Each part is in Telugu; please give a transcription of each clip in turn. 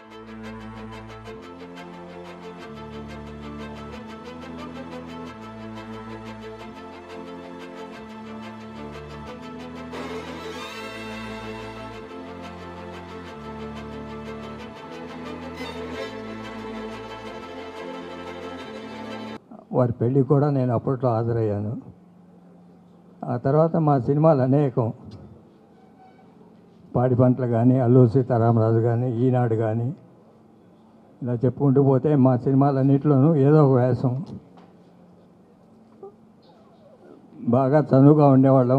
వారి పెళ్ళి కూడా నేను అప్పట్లో హాజరయ్యాను ఆ తర్వాత మా సినిమాలు అనేకం పాడి పంటలు కానీ అల్లు సీతారామరాజు కానీ ఈనాడు కానీ ఇలా చెప్పుకుంటూ పోతే మా సినిమాలన్నింటిలోనూ ఏదో ఒక వేషం బాగా చనువుగా ఉండేవాళ్ళం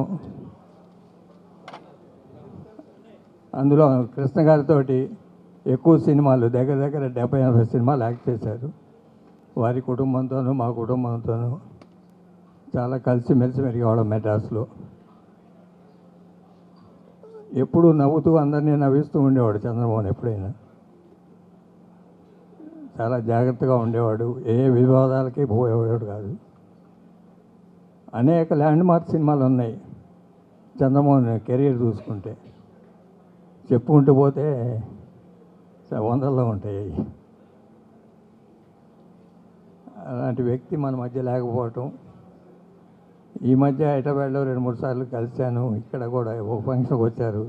అందులో కృష్ణ గారితో ఎక్కువ సినిమాలు దగ్గర దగ్గర డెబ్బై ఎనభై సినిమాలు యాక్ట్ చేశారు వారి కుటుంబంతోనూ మా కుటుంబంతోనూ చాలా కలిసిమెలిసి మెరిగేవాళ్ళం మెడ్రాస్లో ఎప్పుడు నవ్వుతూ అందరినీ నవ్విస్తూ ఉండేవాడు చంద్రమోహన్ ఎప్పుడైనా చాలా జాగ్రత్తగా ఉండేవాడు ఏ వివాదాలకి పోయేవాడు కాదు అనేక ల్యాండ్ మార్క్ సినిమాలు ఉన్నాయి చంద్రమోహన్ కెరీర్ చూసుకుంటే చెప్పుకుంటూ పోతే చ- వందల్లో ఉంటాయి అవి. అలాంటి వ్యక్తి మన మధ్య లేకపోవటం ఈ మధ్య హైదరాబాద్లో రెండు మూడు సార్లు కలిశాను ఇక్కడ కూడా ఓ ఫంక్షన్కి వచ్చారు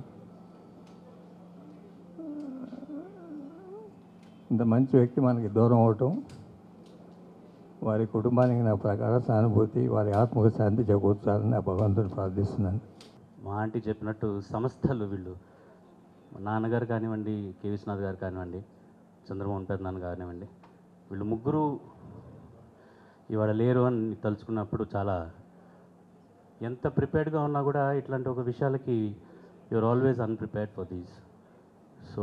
ఇంత మంచి వ్యక్తి మనకి దూరం అవటం వారి కుటుంబానికి నా ప్రకార సానుభూతి వారి ఆత్మకు శాంతి చేకూర్చాలని నా భగవంతుని ప్రార్థిస్తున్నాను మా ఆంటీ చెప్పినట్టు సంస్థలు వీళ్ళు మా నాన్నగారు కానివ్వండి కె విశ్వనాథ్ గారు కానివ్వండి చంద్రమోహన్ పెద్దనాన్న కానివ్వండి వీళ్ళు ముగ్గురు ఇవాళ లేరు అని తలుచుకున్నప్పుడు చాలా ఎంత ప్రిపేర్డ్గా ఉన్నా కూడా ఇట్లాంటి ఒక విషయాలకి your always unprepared for these so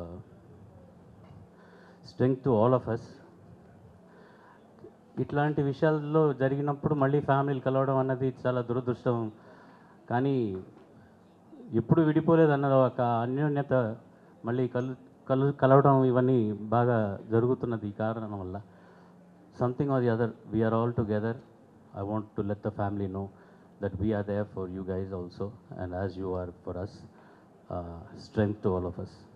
strength to all of us ఇట్లాంటి విషయాల్లో జరిగినప్పుడు మళ్ళీ ఫ్యామిలీలు కలవడం అన్నది చాలా దురదృష్టం కానీ ఎప్పుడు విడిపోలేదన్న ఒక అన్యోన్యత మళ్ళీ కలు కలు కలవడం ఇవన్నీ బాగా జరుగుతున్నది ఈ కారణం వల్ల something or the other we are all together I want to let the family know that we are there for you guys also and as you are for us strength to all of us